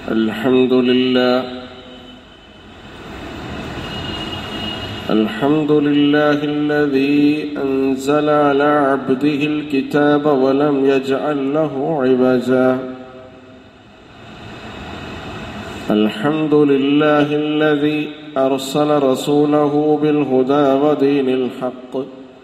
الحمد لله الحمد لله الذي أنزل على عبده الكتاب ولم يجعل له عوجا الحمد لله الذي أرسل رسوله بالهدى ودين الحق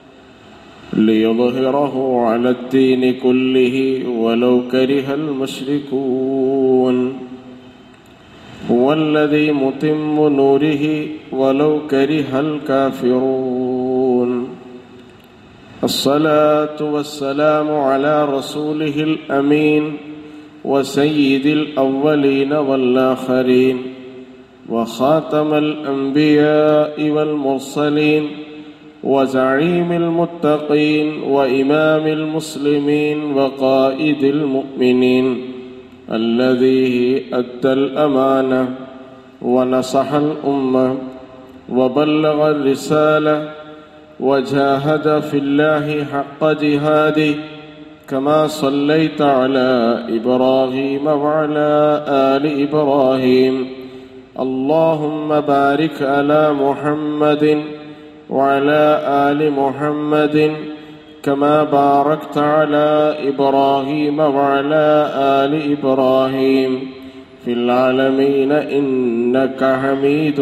ليظهره على الدين كله ولو كره المشركون هو الذي متم نوره ولو كره الكافرون الصلاة والسلام على رسوله الأمين وسيد الأولين والآخرين وخاتم الأنبياء والمرسلين وزعيم المتقين وإمام المسلمين وقائد المؤمنين الذي أدى الأمانة ونصح الأمة وبلغ الرسالة وجاهد في الله حق جهاده كما صليت على إبراهيم وعلى آل إبراهيم اللهم بارك على محمد وعلى آل محمد كما باركت على إبراهيم وعلى آل إبراهيم في العالمين إنك حميد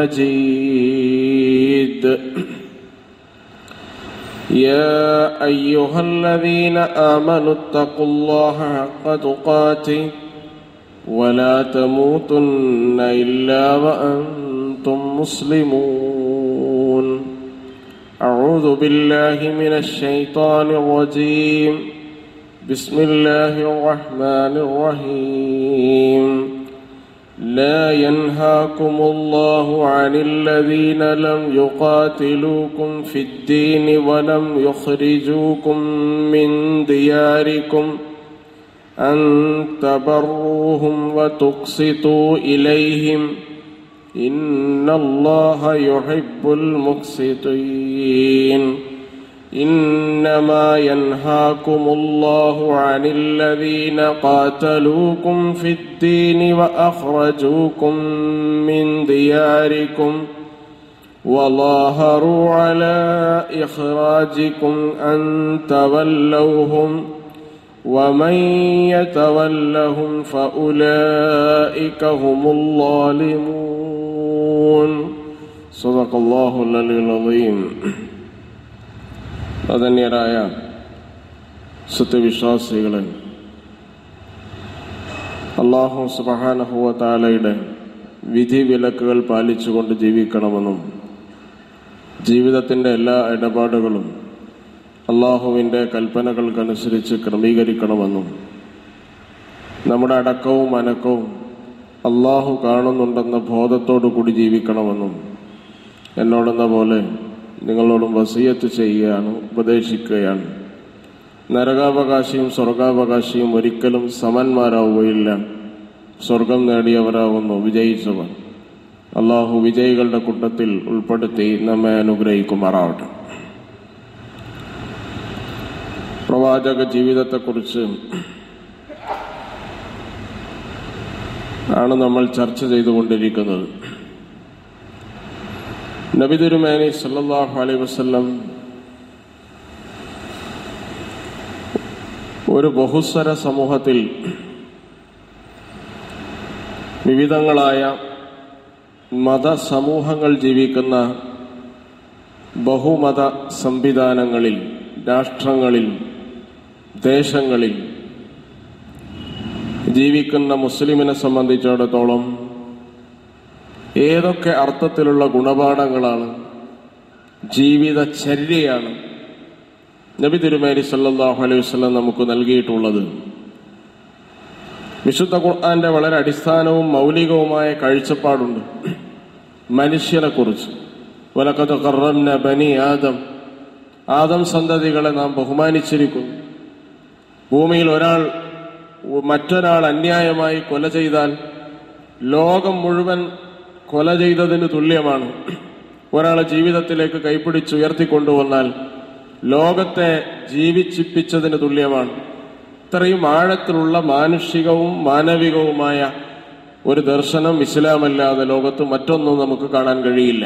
مجيد يا أيها الذين آمنوا اتقوا الله حق تقاته ولا تموتن إلا وأنتم مسلمون أعوذ بالله من الشيطان الرجيم بسم الله الرحمن الرحيم لا ينهاكم الله عن الذين لم يقاتلوكم في الدين ولم يخرجوكم من دياركم أن تبروهم وتقسطوا إليهم إن الله يحب المقسطين إنما ينهاكم الله عن الذين قاتلوكم في الدين وأخرجوكم من دياركم وظاهروا على إخراجكم أن تولوهم ومن يتولهم فأولئك هم الظالمون صدق الله العلي العظيم അതന്യരായ സത്യവിശ്വാസികളെ അള്ളാഹു സുബഹാനഹുവ താലയുടെ വിധി വിലക്കുകൾ പാലിച്ചുകൊണ്ട് ജീവിക്കണമെന്നും ജീവിതത്തിൻ്റെ എല്ലാ ഇടപാടുകളും അള്ളാഹുവിൻ്റെ കൽപ്പനകൾക്കനുസരിച്ച് ക്രമീകരിക്കണമെന്നും നമ്മുടെ അടക്കവും അനക്കവും അള്ളാഹു കാണുന്നുണ്ടെന്ന ബോധത്തോടു കൂടി ജീവിക്കണമെന്നും എന്നോടെന്ന പോലെ നിങ്ങളോടും വസീയത്ത് ചെയ്യുകയാണ് ഉപദേശിക്കുകയാണ് നരകാവകാശിയും സ്വർഗാവകാശിയും ഒരിക്കലും സമന്മാരാവുകയില്ല സ്വർഗം നേടിയവരാകുന്നു വിജയിച്ചവർ അള്ളാഹു വിജയികളുടെ കൂട്ടത്തിൽ ഉൾപ്പെടുത്തി നമ്മെ അനുഗ്രഹിക്കുമാറാവട്ടെ പ്രവാചക ജീവിതത്തെക്കുറിച്ച് ആണ് നമ്മൾ ചർച്ച ചെയ്തുകൊണ്ടിരിക്കുന്നത് നബി തിരുമേനി സല്ലല്ലാഹു അലൈഹി വസല്ലം ഒരു ബഹുസ്വര സമൂഹത്തിൽ വിവിധങ്ങളായ മതസമൂഹങ്ങൾ ജീവിക്കുന്ന ബഹുമത സംവിധാനങ്ങളിൽ രാഷ്ട്രങ്ങളിൽ ദേശങ്ങളിൽ ജീവിക്കുന്ന മുസ്ലിമിനെ സംബന്ധിച്ചിടത്തോളം ഏതൊക്കെ അർത്ഥത്തിലുള്ള ഗുണപാഠങ്ങളാണ് ജീവിതചര്യയാണ് നബി തിരുമേനി സല്ലല്ലാഹു അലൈഹി വസല്ലം നമുക്ക് നൽകിയിട്ടുള്ളത് വിശുദ്ധ ഖുർആന്റെ വളരെ അടിസ്ഥാനവും മൗലികവുമായ കാഴ്ചപ്പാടുണ്ട് മനുഷ്യനെ കുറിച്ച് വലക്കത് കറന്ന ബനി ആദം ആദം സന്തതികളെ നാം ബഹുമാനിച്ചിരിക്കുന്നു ഭൂമിയിൽ ഒരാൾ മറ്റൊരാൾ അന്യായമായി കൊല ചെയ്താൽ ലോകം മുഴുവൻ കൊല ചെയ്തതിന് തുല്യമാണ് ഒരാളെ ജീവിതത്തിലേക്ക് കൈപ്പിടിച്ചുയർത്തിക്കൊണ്ടുവന്നാൽ ലോകത്തെ ജീവിച്ചിപ്പിച്ചതിന് തുല്യമാണ് ഇത്രയും ആഴത്തിലുള്ള മാനുഷികവും മാനവികവുമായ ഒരു ദർശനം ഇസ്ലാമല്ലാതെ ലോകത്ത് മറ്റൊന്നും നമുക്ക് കാണാൻ കഴിയില്ല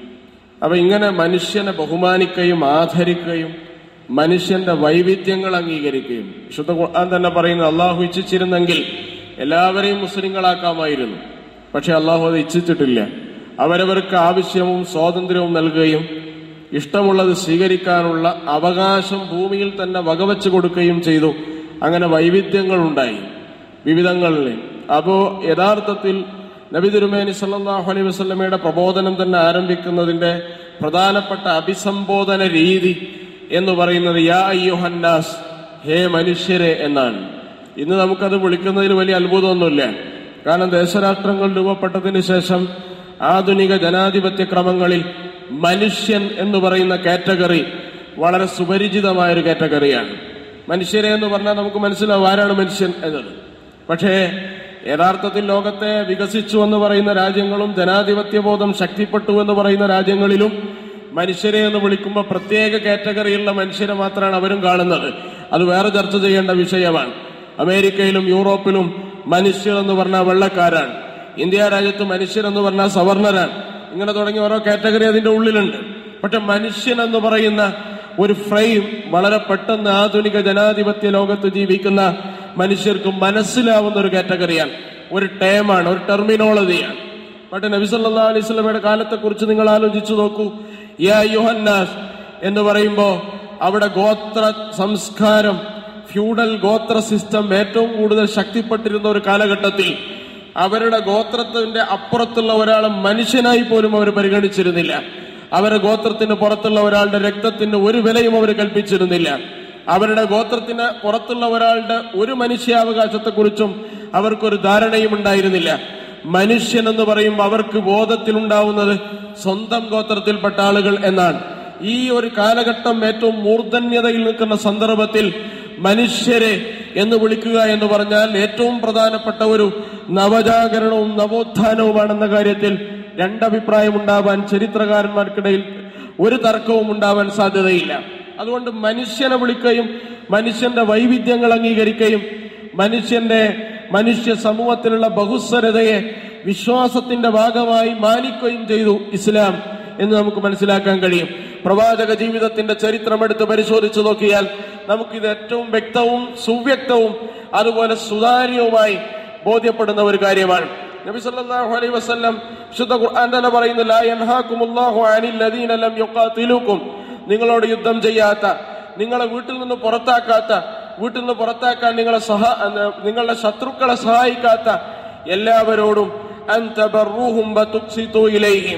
അപ്പൊ ഇങ്ങനെ മനുഷ്യനെ ബഹുമാനിക്കുകയും ആദരിക്കുകയും മനുഷ്യന്റെ വൈവിധ്യങ്ങൾ അംഗീകരിക്കുകയും വിശുദ്ധ ഖുർആൻ തന്നെ പറയുന്നത് അള്ളാഹു ഇച്ഛിച്ചിരുന്നെങ്കിൽ എല്ലാവരെയും മുസ്ലിങ്ങളാക്കാമായിരുന്നു പക്ഷെ അള്ളാഹു അത് ഇച്ഛിച്ചിട്ടില്ല അവരവർക്ക് ആവശ്യവും സ്വാതന്ത്ര്യവും നൽകുകയും ഇഷ്ടമുള്ളത് സ്വീകരിക്കാനുള്ള അവകാശം ഭൂമിയിൽ തന്നെ വകവെച്ചു കൊടുക്കുകയും ചെയ്തു അങ്ങനെ വൈവിധ്യങ്ങൾ ഉണ്ടായി വിവിധങ്ങളിൽ അപ്പോ യഥാർത്ഥത്തിൽ നബി തിരുമേനി സല്ലല്ലാഹു അലൈഹി വസല്ലമയുടെ പ്രബോധനം തന്നെ ആരംഭിക്കുന്നതിന്റെ പ്രധാനപ്പെട്ട അഭിസംബോധന രീതി എന്ന് പറയുന്നത് യാ അയ്യുഹന്നാസ് ഹേ മനുഷ്യരെ എന്നാണ് ഇന്ന് നമുക്കത് വിളിക്കുന്നതിൽ വലിയ അത്ഭുതമൊന്നുമില്ല കാരണം ദേശരാഷ്ട്രങ്ങൾ രൂപപ്പെട്ടതിന് ശേഷം ആധുനിക ജനാധിപത്യ ക്രമങ്ങളിൽ മനുഷ്യൻ എന്ന് പറയുന്ന കാറ്റഗറി വളരെ സുപരിചിതമായ ഒരു കാറ്റഗറിയാണ് മനുഷ്യരെ എന്ന് പറഞ്ഞാൽ നമുക്ക് മനസ്സിലാവും ആരാണ് മനുഷ്യൻ എന്നത് പക്ഷേ യഥാർത്ഥത്തിൽ ലോകത്തെ വികസിച്ചു എന്ന് പറയുന്ന രാജ്യങ്ങളും ജനാധിപത്യ ബോധം ശക്തിപ്പെട്ടു എന്ന് പറയുന്ന രാജ്യങ്ങളിലും മനുഷ്യരെ എന്ന് വിളിക്കുമ്പോൾ പ്രത്യേക കാറ്റഗറിയുള്ള മനുഷ്യരെ മാത്രമാണ് അവരും കാണുന്നത് അത് വേറെ ചർച്ച ചെയ്യേണ്ട വിഷയമാണ് അമേരിക്കയിലും യൂറോപ്പിലും മനുഷ്യർ എന്ന് പറഞ്ഞാൽ വെള്ളക്കാരാണ് ഇന്ത്യ രാജ്യത്ത് മനുഷ്യർ എന്ന് പറഞ്ഞാൽ സവർണരാണ് ഇങ്ങനെ തുടങ്ങി ഓരോ കാറ്റഗറി അതിന്റെ ഉള്ളിലുണ്ട് പക്ഷെ മനുഷ്യൻ എന്ന് പറയുന്ന ഒരു ഫ്രെയിം വളരെ പെട്ടെന്ന് ആധുനിക ജനാധിപത്യ ലോകത്ത് ജീവിക്കുന്ന മനുഷ്യർക്ക് മനസ്സിലാവുന്ന ഒരു കാറ്റഗറിയാണ് ഒരു ടേമാണ് ഒരു ടെർമിനോളജിയാണ് പക്ഷെ നബി സല്ലാ അലൈഹി സ്വലമയുടെ കാലത്തെ കുറിച്ച് നിങ്ങൾ ആലോചിച്ചു നോക്കൂ യാ യുഹന്നാസ് എന്ന് പറയുമ്പോ അവിടെ ഗോത്ര സംസ്കാരം ഫ്യൂഡൽ ഗോത്ര സിസ്റ്റം ഏറ്റവും കൂടുതൽ ശക്തിപ്പെട്ടിരുന്ന ഒരു കാലഘട്ടത്തിൽ അവരുടെ ഗോത്രത്തിന്റെ അപ്പുറത്തുള്ള ഒരാളെ മനുഷ്യനായി പോലും അവർ പരിഗണിച്ചിരുന്നില്ല അവരുടെ ഗോത്രത്തിന് പുറത്തുള്ള ഒരാളുടെ രക്തത്തിന് ഒരു വിലയും അവർ കൽപ്പിച്ചിരുന്നില്ല അവരുടെ ഗോത്രത്തിന് പുറത്തുള്ള ഒരാളുടെ ഒരു മനുഷ്യാവകാശത്തെക്കുറിച്ചും അവർക്കൊരു ധാരണയും ഉണ്ടായിരുന്നില്ല മനുഷ്യൻ എന്ന് പറയുമ്പോൾ അവർക്ക് ബോധത്തിലുണ്ടാവുന്നത് സ്വന്തം ഗോത്രത്തിൽപ്പെട്ട ആളുകൾ എന്നാണ് ഈ ഒരു കാലഘട്ടം ഏറ്റവും മൂർധന്യതയിൽ നിൽക്കുന്ന സന്ദർഭത്തിൽ മനുഷ്യരെ എന്ന് വിളിക്കുക എന്ന് പറഞ്ഞാൽ ഏറ്റവും പ്രധാനപ്പെട്ട ഒരു നവജാഗരണവും നവോത്ഥാനവുമാണെന്ന കാര്യത്തിൽ രണ്ടഭിപ്രായം ഉണ്ടാവാൻ ചരിത്രകാരന്മാർക്കിടയിൽ ഒരു തർക്കവും ഉണ്ടാവാൻ സാധ്യതയില്ല അതുകൊണ്ട് മനുഷ്യനെ വിളിക്കുകയും മനുഷ്യന്റെ വൈവിധ്യങ്ങൾ അംഗീകരിക്കുകയും മനുഷ്യന്റെ മനുഷ്യ സമൂഹത്തിലുള്ള ബഹുസ്വരതയെ വിശ്വാസത്തിന്റെ ഭാഗമായി മാനിക്കുകയും ചെയ്തു ഇസ്ലാം എന്ന് നമുക്ക് മനസ്സിലാക്കാൻ കഴിയും പ്രവാചക ജീവിതത്തിന്റെ ചരിത്രം എടുത്ത് പരിശോധിച്ചു നോക്കിയാൽ നമുക്കിത് ഏറ്റവും വ്യക്തവും സുവ്യക്തവും അതുപോലെ സുതാര്യവുമായി ബോധ്യപ്പെടുന്ന ഒരു കാര്യമാണ് നബി സല്ലല്ലാഹു അലൈഹി വസല്ലം ശുദ്ധ ഖുർആൻ തന്നെ പറയുന്നു ലാ യൻഹാകുമുല്ലാഹു അനിൽ ലദീന ലം യുഖാതിലുക്കും നിങ്ങളോട് യുദ്ധം ചെയ്യാത്ത നിങ്ങളെ വീട്ടിൽ നിന്ന് പുറത്താക്കാത്ത വീട്ടിൽ നിന്ന് പുറത്താക്കാൻ നിങ്ങളെ സഹ നിങ്ങളുടെ ശത്രുക്കളെ സഹായിക്കാത്ത എല്ലാവരോടും അൻ തബറൂഹും വതുഖ്സിതു ഇലൈഹിം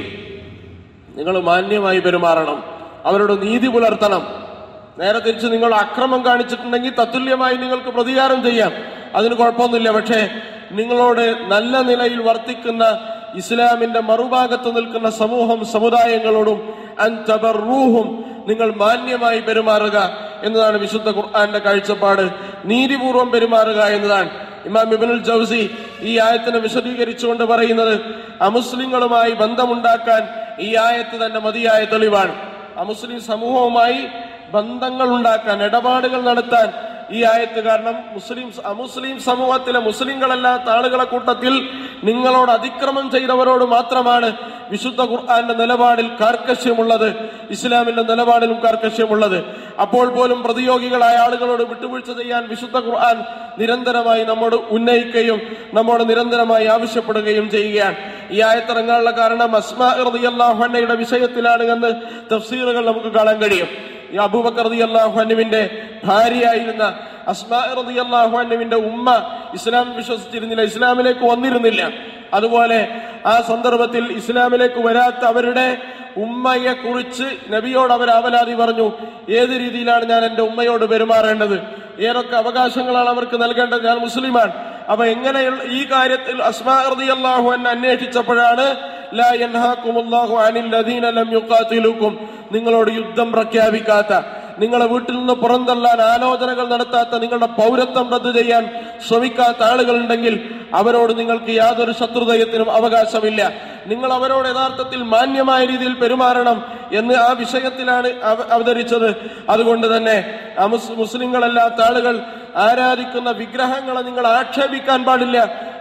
നിങ്ങൾ മാന്യമായി പെരുമാറണം അവരോട് നീതി പുലർത്തണം നേരെ തിരിച്ച് നിങ്ങൾ അക്രമം കാണിച്ചിട്ടുണ്ടെങ്കിൽ തത്തുല്യമായി നിങ്ങൾക്ക് പ്രതികാരം ചെയ്യാം അതിന് കുഴപ്പമൊന്നുമില്ല പക്ഷേ നിങ്ങളോട് നല്ല നിലയിൽ വർത്തിക്കുന്ന ഇസ്ലാമിന്റെ മറുഭാഗത്ത് നിൽക്കുന്ന സമൂഹം സമുദായങ്ങളോടും അൻതബറൂഹും നിങ്ങൾ മാന്യമായി പെരുമാറുക എന്നതാണ് വിശുദ്ധ ഖുർആന്റെ കാഴ്ചപ്പാട് നീതിപൂർവം പെരുമാറുക എന്നതാണ് ഇമാം ഇബനുൽ ജൗസി ഈ ആയത്തിനെ വിശദീകരിച്ചുകൊണ്ട് പറയുന്നത് അമുസ്ലിങ്ങളുമായി ബന്ധമുണ്ടാക്കാൻ ഈ ആയത്ത് തന്നെ മതിയായ തെളിവാണ് അമുസ്ലിം സമൂഹവുമായി ബന്ധങ്ങൾ ഉണ്ടാക്കാൻ ഇടപാടുകൾ നടത്താൻ ഈ ആയത്ത് കാരണം മുസ്ലിം അമുസ്ലിം സമൂഹത്തിലെ മുസ്ലിങ്ങളല്ലാത്ത ആളുകളെ കൂട്ടത്തിൽ നിങ്ങളോട് അതിക്രമം ചെയ്തവരോട് മാത്രമാണ് വിശുദ്ധ ഖുർആന്റെ നിലപാടിൽ കാർക്കശ്യമുള്ളത് ഇസ്ലാമിന്റെ നിലപാടിലും കാർക്കശ്യമുള്ളത് അപ്പോൾ പോലും പ്രതിയോഗികളായ ആളുകളോട് വിട്ടുവീഴ്ച ചെയ്യാൻ വിശുദ്ധ ഖുർആൻ നിരന്തരമായി നമ്മോട് ഉന്നയിക്കുകയും നമ്മോട് നിരന്തരമായി ആവശ്യപ്പെടുകയും ചെയ്യുകയാണ് ഈ ആയത്തിറങ്ങാനുള്ള കാരണം അസ്മാ റളിയല്ലാഹുഅൻഹയുടെ വിഷയത്തിലാണ് എന്ന് തഫ്സീറുകൾ നമുക്ക് കാണാൻ കഴിയും ഈ അബൂബക്കർ റളിയല്ലാഹു അൻഹുവിന്റെ ഭാര്യയായിരുന്ന അസ്മാ റളിയല്ലാഹു അൻഹുവിന്റെ ഉമ്മ ഇസ്ലാം വിശ്വസിച്ചിരുന്നില്ല ഇസ്ലാമിലേക്ക് വന്നിരുന്നില്ല അതുപോലെ ആ സന്ദർഭത്തിൽ ഇസ്ലാമിലേക്ക് വരാത്ത അവരുടെ ഉമ്മയെ കുറിച്ച് നബിയോട് അവർ അവലാതി പറഞ്ഞു ഏത് രീതിയിലാണ് ഞാൻ എന്റെ ഉമ്മയോട് പെരുമാറേണ്ടത് ഏതൊക്കെ അവകാശങ്ങളാണ് അവർക്ക് നൽകേണ്ടത് ഞാൻ മുസ്ലിമാണ് അപ്പൊ എങ്ങനെയുള്ള ഈ കാര്യത്തിൽ അസ്മാ റളിയല്ലാഹു അൻഹ അന്വേഷിച്ചപ്പോഴാണ് ലാ യൻഹാകുമുല്ലാഹു അനിൽ ലദീന ലം യുഖാതിലുക്കും നിങ്ങളോട് യുദ്ധം പ്രഖ്യാപിക്കാത്ത നിങ്ങളെ വീട്ടിൽ നിന്ന് പുറന്തള്ളാൻ ആലോചനകൾ നടത്താത്ത നിങ്ങളുടെ പൗരത്വം റദ്ദു ചെയ്യാൻ ശ്രമിക്കാത്ത ആളുകളുണ്ടെങ്കിൽ അവരോട് നിങ്ങൾക്ക് യാതൊരു ശത്രുതയത്തിനും അവകാശമില്ല നിങ്ങൾ അവരോട് യഥാർത്ഥത്തിൽ മാന്യമായ രീതിയിൽ പെരുമാറണം എന്ന് ആ വിഷയത്തിലാണ് അവ- അവതരിച്ചത് അതുകൊണ്ട് തന്നെ അമുസ് മുസ്ലിങ്ങളല്ലാത്ത ആളുകൾ ആരാധിക്കുന്ന വിഗ്രഹങ്ങളെ നിങ്ങൾ ആക്ഷേപിക്കാൻ പാടില്ല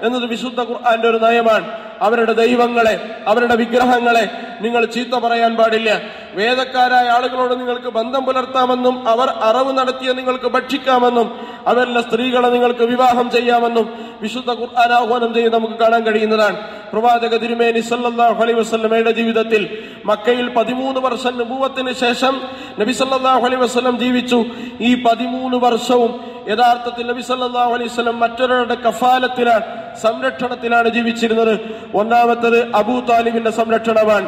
എന്നത് വിശുദ്ധ ഖുർആന്റെ ഒരു നയമാണ് അവരുടെ ദൈവങ്ങളെ അവരുടെ വിഗ്രഹങ്ങളെ നിങ്ങൾ ചീത്ത പറയാൻ പാടില്ല വേദക്കാരായ ആളുകളോട് നിങ്ങൾക്ക് ബന്ധം പുലർത്താമെന്നും അവർ അറവ് നടത്തിയ നിങ്ങൾക്ക് ഭക്ഷിക്കാമെന്നും അവരിലെ സ്ത്രീകളെ നിങ്ങൾക്ക് വിവാഹം ചെയ്യാമെന്നും വിശുദ്ധ ഖുർആൻ ആഹ്വാനം ചെയ്ത് നമുക്ക് കാണാൻ കഴിയുന്നതാണ് പ്രവാചക തിരുമേനി സല്ലല്ലാഹു അലൈഹി വസല്ലമയുടെ ജീവിതത്തിൽ മക്കയിൽ പതിമൂന്ന് വർഷം നുബൂവത്തിന് ശേഷം നബി സല്ലല്ലാഹു അലൈഹി വസല്ലം ജീവിച്ചു ഈ പതിമൂന്ന് വർഷവും യഥാർത്ഥത്തിൽ നബി സല്ലല്ലാഹു അലൈഹി വസല്ലം മറ്റൊരാളുടെ കഫാലത്തിലാണ് സംരക്ഷണത്തിലാണ് ജീവിച്ചിരുന്നത് ഒന്നാമത്തത് അബൂ താലിബിന്റെ സംരക്ഷണമാണ്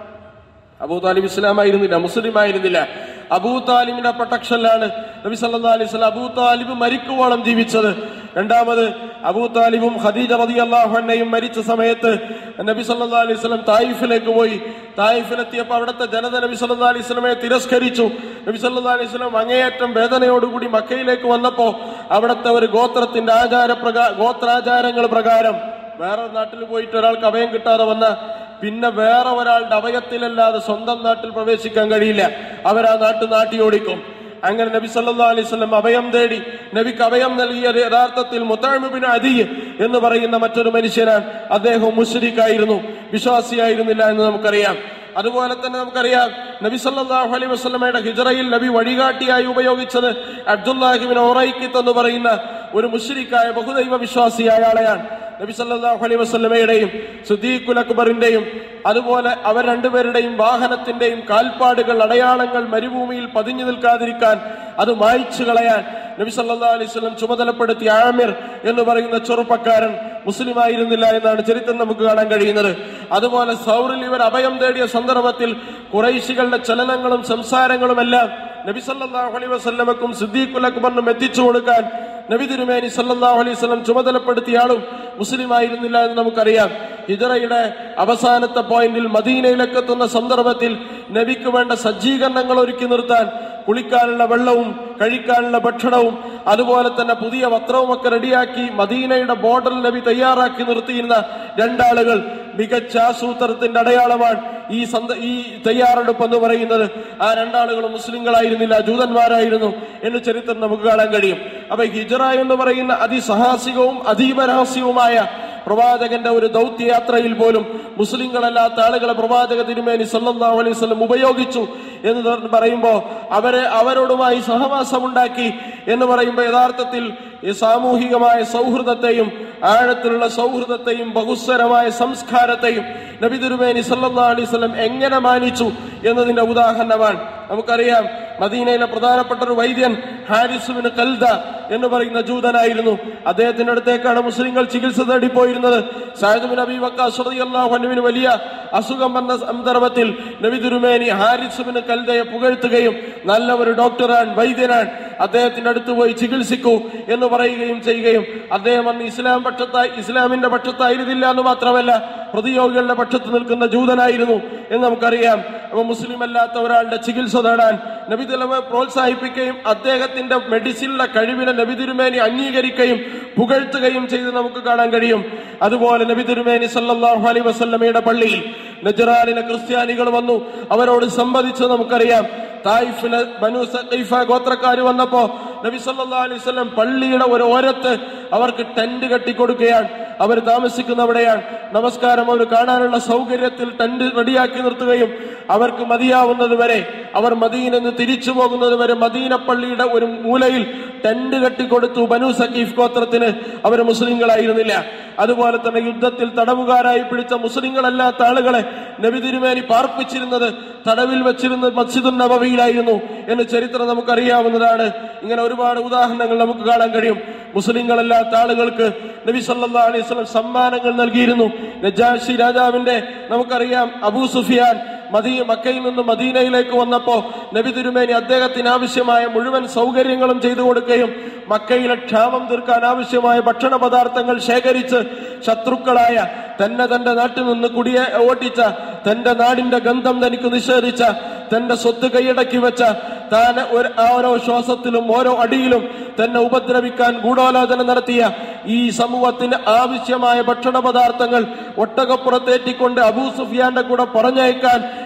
അബൂ താലിബ് ഇസ്ലാമായിരുന്നില്ല മുസ്ലിം ആയിരുന്നില്ല അബൂ താലിബിന്റെ പ്രൊട്ടക്ഷനിലാണ് നബി സല്ലാ അലൈഹി സ്വലം അബൂ താലിബ് മരിക്കുവോളം ജീവിച്ചത് രണ്ടാമത് അബൂ താലിബും ഖദീജ റതി അള്ളാഹുണ്ണയും മരിച്ച സമയത്ത് നബി സല്ലാ അലൈഹി സ്വലം തായിഫിലേക്ക് പോയി തായിഫിലെത്തിയപ്പോൾ അവിടുത്തെ ജനത നബി സല്ലാ അലൈഹി സ്വലമയെ തിരസ്കരിച്ചു നബി സല്ലാ അലൈഹി സ്വലം അങ്ങേയറ്റം വേദനയോടുകൂടി മക്കയിലേക്ക് വന്നപ്പോ അവിടുത്തെ ഒരു ഗോത്രത്തിന്റെ ആചാര പ്രകാ ഗോത്രാചാരങ്ങൾ പ്രകാരം വേറെ നാട്ടിൽ പോയിട്ട് ഒരാൾക്ക് അഭയം കിട്ടാതെ വന്ന പിന്നെ വേറെ ഒരാളുടെ അഭയത്തിലല്ലാതെ സ്വന്തം നാട്ടിൽ പ്രവേശിക്കാൻ കഴിയില്ല അവരാ നാട്ടു നാട്ടി ഓടിക്കും അങ്ങനെ നബി സല്ലാ അലൈഹി സ്വലം അഭയം തേടി നബിക്ക് അഭയം നൽകിയത് യഥാർത്ഥത്തിൽ മുത്താമിബിൻ അദി എന്ന് പറയുന്ന മറ്റൊരു മനുഷ്യനാണ് അദ്ദേഹം മുസ്ലിക്കായിരുന്നു വിശ്വാസിയായിരുന്നില്ല എന്ന് നമുക്കറിയാം അതുപോലെ തന്നെ നമുക്കറിയാം നബി സല്ലല്ലാഹു അലൈഹി വസല്ലമയുടെ ഹിജറയിൽ നബി വഴികാട്ടിയായി ഉപയോഗിച്ചത് അബ്ദുല്ലാഹിബിൻ ഓറൈക്കിത്ത് എന്ന് പറയുന്ന ഒരു മുശ്രിക്കായ ബഹുദൈവ വിശ്വാസിയായ ആളെയാണ് നബി സല്ലല്ലാഹു അലൈഹി വസല്ലമയുടെയും സുദ്ദീഖുൽ അക്ബറിന്റെയും അതുപോലെ അവർ രണ്ടുപേരുടെയും വാഹനത്തിന്റെയും കാൽപ്പാടുകൾ അടയാളങ്ങൾ മരുഭൂമിയിൽ പതിഞ്ഞു നിൽക്കാതിരിക്കാൻ അത് മായ്ച്ചു കളയാൻ നബി സല്ലല്ലാഹു അലൈഹി വസല്ലം ചുമതലപ്പെടുത്തിയ ആമിർ എന്ന് പറയുന്ന ചെറുപ്പക്കാരൻ മുസ്ലിം ആയിരുന്നില്ല എന്നാണ് ചരിത്രം നമുക്ക് കാണാൻ കഴിയുന്നത് അതുപോലെ സൗറിൽ ഇവർ അഭയം തേടിയ സന്ദർഭത്തിൽ കുറൈശികളുടെ ചലനങ്ങളും സംസാരങ്ങളുമെല്ലാം നബി സല്ലല്ലാഹു അലൈഹി വസല്ലമക്കും സിദ്ദീഖുൽ അക്ബറിനും എത്തിച്ചു കൊടുക്കാൻ നബി തിരുമേനി സല്ലല്ലാഹു അലൈഹി വസല്ലം ചുമതലപ്പെടുത്തിയ ആളും മുസ്ലിം ആയിരുന്നില്ല എന്ന് നമുക്കറിയാം ഹിജറയുടെ അവസാനത്തെ പോയിന്റിൽ മദീനയിലേക്ക് എത്തുന്ന സന്ദർഭത്തിൽ നബിക്ക് വേണ്ട സജ്ജീകരണങ്ങൾ ഒരുക്കി നിർത്താൻ കുളിക്കാനുള്ള വെള്ളവും കഴിക്കാനുള്ള ഭക്ഷണവും അതുപോലെ തന്നെ പുതിയ വസ്ത്രവും ഒക്കെ റെഡിയാക്കി മദീനയുടെ ബോർഡറിൽ നബി തയ്യാറാക്കി നിർത്തിയിരുന്ന രണ്ടാളുകൾ മികച്ച ആസൂത്രത്തിന്റെ അടയാളമാണ് ഈ സന്ദ ഈ തയ്യാറെടുപ്പ് എന്ന് പറയുന്നത് ആ രണ്ടാളുകളും മുസ്ലിങ്ങളായിരുന്നില്ല ജൂതന്മാരായിരുന്നു എന്ന് ചരിത്രം നമുക്ക് കാണാൻ കഴിയും അപ്പൊ ഹിജറ എന്ന് പറയുന്ന അതിസാഹസികവും അതീവരഹസ്യവുമായ പ്രവാചകന്റെ ഒരു ദൗത്യയാത്രയിൽ പോലും മുസ്ലിങ്ങളല്ലാത്ത ആളുകളെ പ്രവാചക തിരുമേനി സല്ലല്ലാഹു അലൈഹി വസല്ലം ഉപയോഗിച്ചു എന്ന് പറയുമ്പോ അവരെ അവരോടുമായി സഹവാസമുണ്ടാക്കി എന്ന് പറയുമ്പോൾ യഥാർത്ഥത്തിൽ ഈ സാമൂഹികമായ സൗഹൃദത്തെയും ആഴത്തിലുള്ള സൗഹൃദത്തെയും ബഹുസ്വരമായ സംസ്കാരത്തെയും നബി തിരുമേനി സല്ലല്ലാഹു അലൈഹി വസല്ലം എങ്ങനെ മാനിച്ചു എന്നതിന്റെ ഉദാഹരണമാണ് നമുക്കറിയാം മദീനയിലെ പ്രധാനപ്പെട്ട ഒരു വൈദ്യൻ ഹാരിസുബിന് കൽദ എന്ന് പറയുന്ന ജൂതനായിരുന്നു അദ്ദേഹത്തിന്റെ അടുത്തേക്കാണ് മുസ്ലിങ്ങൾ ചികിത്സ തേടി പോയിരുന്നത് സായദുബിൻ അബി വക്കാസുറിയല്ലാഹുവിന് വലിയ അസുഖം വന്ന സന്ദർഭത്തിൽ നബി തിരുമേനി ഹാരിസുബിന് കൽദയെ പുകഴ്ത്തുകയും നല്ല ഒരു ഡോക്ടറാണ് വൈദ്യനാണ് അദ്ദേഹത്തിന്റെ അടുത്ത് പോയി ചികിത്സിക്കൂ എന്ന് പറയുകയും ചെയ്യുകയും അദ്ദേഹം അന്ന് ഇസ്ലാം പക്ഷത്തായി ഇസ്ലാമിന്റെ പക്ഷത്തായിരുന്നില്ല എന്ന് മാത്രമല്ല പ്രതിയോഗികളുടെ പക്ഷത്ത് നിൽക്കുന്ന ജൂതനായിരുന്നു എന്ന് നമുക്കറിയാം അപ്പൊ മുസ്ലിം അല്ലാത്ത ഒരാളുടെ ചികിത്സ നേടാൻ നബി തിലമെ പ്രോത്സാഹിപ്പിക്കുകയും അദ്ദേഹത്തിന്റെ മെഡിസിനിലെ കഴിവിനെ നബി തിരുമേനി അംഗീകരിക്കുകയും പുകഴ്ത്തുകയും ചെയ്ത് നമുക്ക് കാണാൻ കഴിയും അതുപോലെ നബി തിരുമേനി സല്ലല്ലാഹു അലൈഹി വസല്ലമയുടെ പള്ളിയിൽ നജറാനിലെ ക്രിസ്ത്യാനികൾ വന്നു അവരോട് സംവദിച്ച് നമുക്കറിയാം തായിഫിലെ ബനു സഖീഫ ഗോത്രക്കാർ വന്നപ്പോ നബി സല്ലല്ലാഹു അലൈഹി വസല്ലം പള്ളിയുടെ ഒരു ഓരത്ത് അവർക്ക് ടെന്റ് കെട്ടിക്കൊടുക്കുകയാണ് അവർ താമസിക്കുന്നവിടെയാണ് നമസ്കാരം അവർ കാണാനുള്ള സൗകര്യത്തിൽ ടെന്റ് റെഡിയാക്കി നിർത്തുകയും അവർക്ക് മതിയാവുന്നത് വരെ അവർ മദീന നിന്ന് തിരിച്ചു പോകുന്നത് വരെ മദീന പള്ളിയുടെ ഒരു മൂലയിൽ ടെന്റ് കെട്ടിക്കൊടുത്തു ബനു സഖീഫ് ഗോത്രത്തിന് അവർ മുസ്ലിങ്ങളായിരുന്നില്ല അതുപോലെ തന്നെ യുദ്ധത്തിൽ തടവുകാരായി പിടിച്ച മുസ്ലിങ്ങളല്ലാത്ത ആളുകളെ നബി തിരുമേനി പാർപ്പിച്ചിരുന്നത് തടവിൽ വെച്ചിരുന്നത് മസ്ജിദുൻ നബവിയിലായിരുന്നു എന്ന് ചരിത്രം നമുക്കറിയാവുന്നതാണ് ഇങ്ങനെ ഒരുപാട് ഉദാഹരണങ്ങൾ നമുക്ക് കാണാൻ കഴിയും മുസ്ലിങ്ങളല്ലാത്ത ആളുകൾക്ക് നബി സല്ലാ അലൈഹി സ്വലം സമ്മാനങ്ങൾ നൽകിയിരുന്നു നജാഷി രാജാവിന്റെ നമുക്കറിയാം അബൂ സുഫിയാൻ മദീ മക്കയിൽ നിന്ന് മദീനയിലേക്ക് വന്നപ്പോ നബി തിരുമേനി അദ്ദേഹത്തിന് ആവശ്യമായ മുഴുവൻ സൗകര്യങ്ങളും ചെയ്തു കൊടുക്കുകയും മക്കയിലെ ക്ഷാമം തീർക്കാൻ ആവശ്യമായ ഭക്ഷണ പദാർത്ഥങ്ങൾ ശേഖരിച്ച് ശത്രുക്കളായ തന്നെ തന്റെ നാട്ടിൽ നിന്ന് കുടിയെ ഓട്ടിച്ച തന്റെ നാടിന്റെ ഗന്ധം തനിക്ക് നിഷേധിച്ച തന്റെ സ്വത്ത് കൈയടക്കി വെച്ച താൻ ഒരു ഓരോ ശ്വാസത്തിലും ഓരോ അടിയിലും തന്നെ ഉപദ്രവിക്കാൻ ഗൂഢാലോചന നടത്തിയ ഈ സമൂഹത്തിന് ആവശ്യമായ ഭക്ഷണ പദാർത്ഥങ്ങൾ ഒട്ടകപ്പുറത്തേറ്റിക്കൊണ്ട് അബൂ സുഫിയാന്റെ കൂടെ പറഞ്ഞയക്കാൻ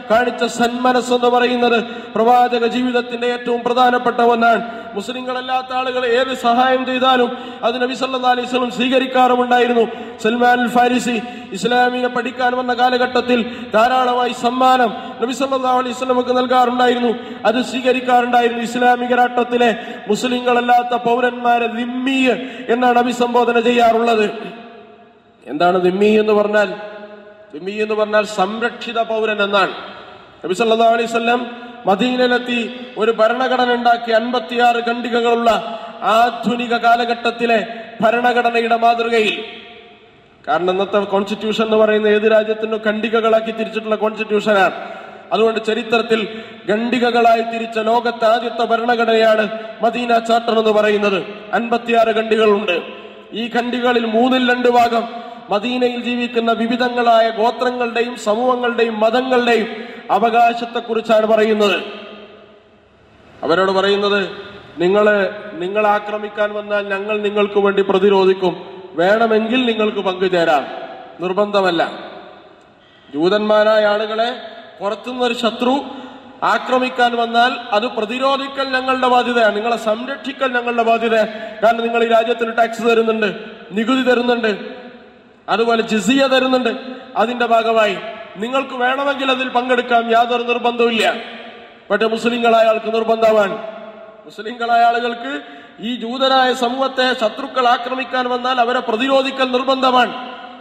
കാണിച്ച സന്മനസ് എന്ന് പറയുന്നത് പ്രവാചക ജീവിതത്തിന്റെ ഏറ്റവും പ്രധാനപ്പെട്ട ഒന്നാണ് മുസ്ലിങ്ങളല്ലാത്ത ആളുകൾ ഏത് സഹായം ചെയ്താലും അത് നബി സല്ലല്ലാഹു അലൈഹി വസല്ലം സ്വീകരിക്കാറുമുണ്ടായിരുന്നു സൽമാൻ അൽ ഫാരിസി ഇസ്ലാമിനെ പഠിക്കാൻ വന്ന കാലഘട്ടത്തിൽ ധാരാളമായി സമ്മാനം നബി സല്ലല്ലാഹു അലൈഹി വസല്ലമക്ക് നൽകാറുണ്ടായിരുന്നു അത് സ്വീകരിക്കാറുണ്ടായിരുന്നു ഇസ്ലാമിക രാഷ്ട്രത്തിലെ മുസ്ലിങ്ങളല്ലാത്ത പൗരന്മാരെ ദിമ്മീയ് എന്നാണ് അഭിസംബോധന ചെയ്യാറുള്ളത് എന്താണ് ദിമ്മി എന്ന് പറഞ്ഞാൽ ദിമ്മി എന്ന് പറഞ്ഞാൽ സംരക്ഷിത പൗരൻ എന്നാണ് നബി സല്ലല്ലാഹു അലൈഹി വസല്ലം മദീനയിലെത്തി ഒരു ഭരണഘടന ഉണ്ടാക്കി അൻപത്തിയാറ് ഖണ്ഡികകളുള്ള ആധുനിക കാലഘട്ടത്തിലെ ഭരണഘടനയുടെ മാതൃകയിൽ കാരണം ഇന്നത്തെ കോൺസ്റ്റിറ്റ്യൂഷൻ എന്ന് പറയുന്ന ഏത് രാജ്യത്തിനും ഖണ്ഡികകളാക്കി തിരിച്ചിട്ടുള്ള കോൺസ്റ്റിറ്റ്യൂഷനാണ് അതുകൊണ്ട് ചരിത്രത്തിൽ ഖണ്ഡികകളായി തിരിച്ച ലോകത്തെ ആദ്യത്തെ ഭരണഘടനയാണ് മദീന ചാർട്ടർ എന്ന് പറയുന്നത് അൻപത്തിയാറ് ഖണ്ഡികളുണ്ട് ഈ ഖണ്ഡികളിൽ മൂന്നിൽ രണ്ട് ഭാഗം മദീനയിൽ ജീവിക്കുന്ന വിവിധങ്ങളായ ഗോത്രങ്ങളുടെയും സമൂഹങ്ങളുടെയും മതങ്ങളുടെയും അവകാശത്തെക്കുറിച്ചാണ് പറയുന്നത് അവരോട് പറയുന്നത് നിങ്ങള് നിങ്ങൾ ആക്രമിക്കാൻ വന്നാൽ ഞങ്ങൾ നിങ്ങൾക്ക് വേണ്ടി പ്രതിരോധിക്കും വേണമെങ്കിൽ നിങ്ങൾക്ക് പങ്കുചേരാം നിർബന്ധമല്ല ജൂതന്മാരായ ആളുകളെ പുറത്തുനിന്ന് ഒരു ശത്രു ആക്രമിക്കാൻ വന്നാൽ അത് പ്രതിരോധിക്കൽ ഞങ്ങളുടെ ബാധ്യതയാണ് നിങ്ങളെ സംരക്ഷിക്കൽ ഞങ്ങളുടെ ബാധ്യതയാണ് കാരണം നിങ്ങൾ ഈ രാജ്യത്തിന് ടാക്സ് തരുന്നുണ്ട് നികുതി തരുന്നുണ്ട് അതുപോലെ ജിസിയ തരുന്നുണ്ട് അതിന്റെ ഭാഗമായി നിങ്ങൾക്ക് വേണമെങ്കിൽ അതിൽ പങ്കെടുക്കാം യാതൊരു നിർബന്ധവുമില്ല പക്ഷെ മുസ്ലിങ്ങളായ ആൾക്ക് നിർബന്ധമാണ് മുസ്ലിങ്ങളായ ആളുകൾക്ക് ഈ ജൂതനായ സമൂഹത്തെ ശത്രുക്കൾ ആക്രമിക്കാൻ വന്നാൽ അവരെ പ്രതിരോധിക്കൽ നിർബന്ധമാണ്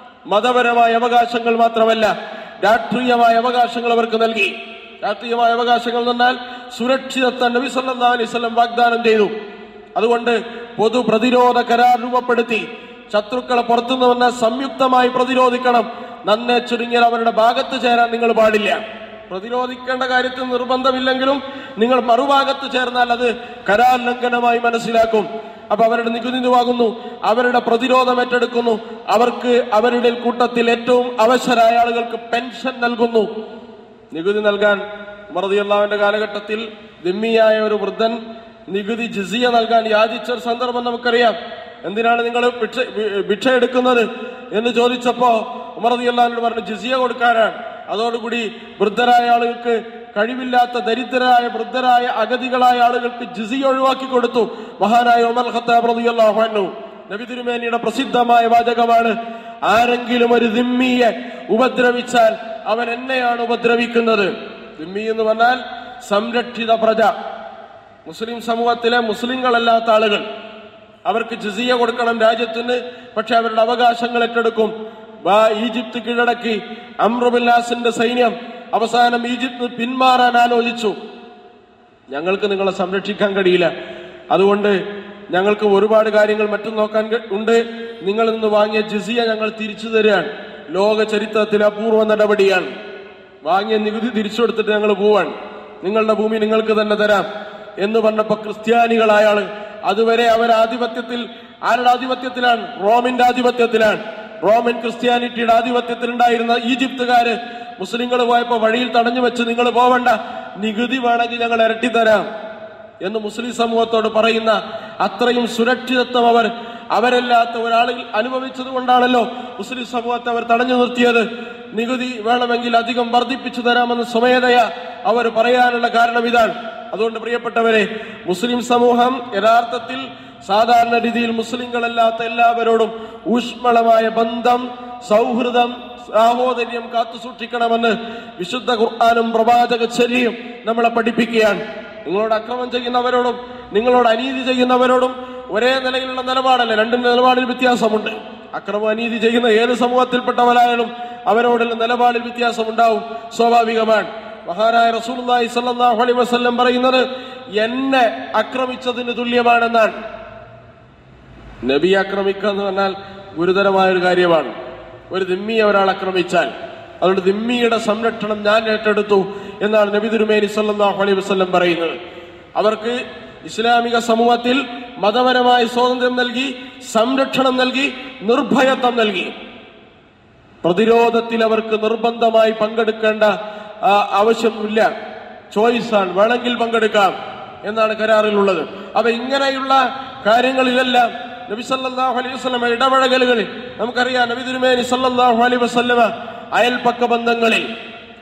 മതപരമായ അവകാശങ്ങൾ മാത്രമല്ല രാഷ്ട്രീയമായ അവകാശങ്ങൾ അവർക്ക് നൽകി രാഷ്ട്രീയമായ അവകാശങ്ങൾ എന്ന് പറഞ്ഞാൽ സുരക്ഷിതത്വം നബി സല്ലല്ലാഹു അലൈഹി വസല്ലം വാഗ്ദാനം ചെയ്തു അതുകൊണ്ട് പൊതു പ്രതിരോധ കരാർ രൂപപ്പെടുത്തി ശത്രുക്കളെ പുറത്തുനിന്ന് വന്നാൽ സംയുക്തമായി പ്രതിരോധിക്കണം നന്നെ ചുരുങ്ങിയാൽ അവരുടെ ഭാഗത്ത് ചേരാൻ നിങ്ങൾ പാടില്ല പ്രതിരോധിക്കേണ്ട കാര്യത്തിൽ നിർബന്ധമില്ലെങ്കിലും നിങ്ങൾ മറുഭാഗത്ത് ചേർന്നാൽ അത് കരാർ ലംഘനമായി മനസ്സിലാക്കും അപ്പൊ അവരുടെ നികുതി വാങ്ങുന്നു അവരുടെ പ്രതിരോധം ഏറ്റെടുക്കുന്നു അവർക്ക് അവരുടെ കൂട്ടത്തിൽ ഏറ്റവും അവശരായ ആളുകൾക്ക് പെൻഷൻ നൽകുന്നു നികുതി നൽകാൻ മറദിയല്ലാവിന്റെ കാലഘട്ടത്തിൽ ദിമ്മിയായ ഒരു വൃദ്ധൻ നികുതി ജിസിയ നൽകാൻ യാചിച്ച ഒരു സന്ദർഭം നമുക്കറിയാം എന്തിനാണ് നിങ്ങൾ ഭിക്ഷ ഭിക്ഷ എടുക്കുന്നത് എന്ന് ചോദിച്ചപ്പോ ഉമറദിയല്ലാവിനോട് പറഞ്ഞു ജിസിയ കൊടുക്കാനാണ് അതോടുകൂടി വൃദ്ധരായ ആളുകൾക്ക് കഴിവില്ലാത്ത ദരിദ്രരായ വൃദ്ധരായ അഗതികളായ ആളുകൾക്ക് ജിസിയ ഒഴിവാക്കി കൊടുത്തു മഹാനായ ഉമർ ഖത്താബ് റളിയല്ലാഹു അൻഹു നബി തിരുമേനിയുടെ പ്രസിദ്ധമായ വാചകമാണ് ആരെങ്കിലും ഒരു ദിമ്മിയെ ഉപദ്രവിച്ചാൽ അവൻ എന്നെയാണ് ഉപദ്രവിക്കുന്നത് ദിമ്മി എന്ന് പറഞ്ഞാൽ സംരക്ഷിത പ്രജ മുസ്ലിം സമൂഹത്തിലെ മുസ്ലിങ്ങളല്ലാത്ത ആളുകൾ അവർക്ക് ജിസിയ കൊടുക്കണം രാജ്യത്തിന് പക്ഷെ അവരുടെ അവകാശങ്ങൾ ഏറ്റെടുക്കും വാ ഈജിപ്ത് കീഴടക്കി അമ്രുബില്ലാസിന്റെ സൈന്യം അവസാനം ഈജിപ്ത് പിന്മാറാൻ ആലോചിച്ചു ഞങ്ങൾക്ക് നിങ്ങളെ സംരക്ഷിക്കാൻ കഴിയില്ല അതുകൊണ്ട് ഞങ്ങൾക്ക് ഒരുപാട് കാര്യങ്ങൾ മറ്റും നോക്കാൻ ക- ഉണ്ട് നിങ്ങളിൽ നിന്ന് വാങ്ങിയ ജിസിയ ഞങ്ങൾ തിരിച്ചു തരികയാണ് ലോക ചരിത്രത്തിലെ അപൂർവ നടപടിയാണ് വാങ്ങിയ നികുതി തിരിച്ചു കൊടുത്തിട്ട് ഞങ്ങൾ പോവാൻ നിങ്ങളുടെ ഭൂമി നിങ്ങൾക്ക് തന്നെ തരാം എന്ന് പറഞ്ഞപ്പോ ക്രിസ്ത്യാനികളായ ആള് അതുവരെ അവർ ആധിപത്യത്തിൽ ആരുടെ ആധിപത്യത്തിലാണ് റോമിന്റെ ആധിപത്യത്തിലാണ് റോമൻ ക്രിസ്ത്യാനിറ്റിയുടെ ആധിപത്യത്തിൽ ഉണ്ടായിരുന്ന ഈജിപ്തുകാര് മുസ്ലിങ്ങൾ പോയപ്പോ വഴിയിൽ തടഞ്ഞു വെച്ച് നിങ്ങൾ പോവണ്ട നികുതി വേണമെങ്കിൽ ഞങ്ങൾ ഇരട്ടി തരാം എന്ന് മുസ്ലിം സമൂഹത്തോട് പറയുന്ന അത്രയും സുരക്ഷിതത്വം അവർ അവരല്ലാത്ത ഒരാളിൽ അനുഭവിച്ചത് കൊണ്ടാണല്ലോ മുസ്ലിം സമൂഹത്തെ അവർ തടഞ്ഞു നിർത്തിയത് നികുതി വേണമെങ്കിൽ അധികം വർദ്ധിപ്പിച്ചു തരാമെന്ന് സ്വമേധയ അവർ പറയാനുള്ള കാരണം ഇതാണ് അതുകൊണ്ട് പ്രിയപ്പെട്ടവരെ മുസ്ലിം സമൂഹം യഥാർത്ഥത്തിൽ സാധാരണ രീതിയിൽ മുസ്ലിങ്ങളല്ലാത്ത എല്ലാവരോടും ഊഷ്മളമായ ബന്ധം സൗഹൃദം സാഹോദര്യം കാത്തു സൂക്ഷിക്കണമെന്ന് വിശുദ്ധ ഖുർആാനും പ്രവാചക ചര്യയും നമ്മളെ പഠിപ്പിക്കുകയാണ് നിങ്ങളോട് അക്രമം ചെയ്യുന്നവരോടും നിങ്ങളോട് അനീതി ചെയ്യുന്നവരോടും ഒരേ നിലയിലുള്ള നിലപാടല്ല രണ്ടും നിലപാടിൽ വ്യത്യാസമുണ്ട് അക്രമം അനീതി ചെയ്യുന്ന ഏത് സമൂഹത്തിൽപ്പെട്ടവരായാലും അവരോടുള്ള നിലപാടിൽ വ്യത്യാസമുണ്ടാവും സ്വാഭാവികമാണ് മഹാനായ റസൂലുള്ളാഹി സ്വല്ലല്ലാഹു അലൈഹി വസല്ലം പറയുന്നത് എന്നെ ആക്രമിച്ചതിന് തുല്യമാണെന്നാണ് നബി ആക്രമിക്കുക എന്ന് പറഞ്ഞാൽ ഗുരുതരമായ ഒരു കാര്യമാണ് ഒരു ദിമ്മിയെ ഒരാൾ ആക്രമിച്ചാൽ അതുകൊണ്ട് ദിമ്മിയുടെ സംരക്ഷണം ഞാൻ ഏറ്റെടുത്തു എന്നാണ് നബി തിരുമേനി സല്ലല്ലാഹു അലൈഹി വസല്ലം പറയുന്നത് അവർക്ക് ഇസ്ലാമിക സമൂഹത്തിൽ മതപരമായ സ്വാതന്ത്ര്യം നൽകി സംരക്ഷണം നൽകി നിർഭയത്വം നൽകി പ്രതിരോധത്തിൽ അവർക്ക് നിർബന്ധമായി പങ്കെടുക്കേണ്ട ആ, ആവശ്യമില്ല ചോയ്സാണ് വേണമെങ്കിൽ പങ്കെടുക്കാം എന്നാണ് കരാറിലുള്ളത് അപ്പൊ ഇങ്ങനെയുള്ള കാര്യങ്ങളിലെല്ലാം നബി സല്ലല്ലാഹു അലൈഹി വസല്ലമ ഇടപഴകലുകളിൽ നമുക്കറിയാം നബി തിരുമേനി സല്ലല്ലാഹു അലൈഹി വസല്ലമ അയൽപക്ക ബന്ധങ്ങളിൽ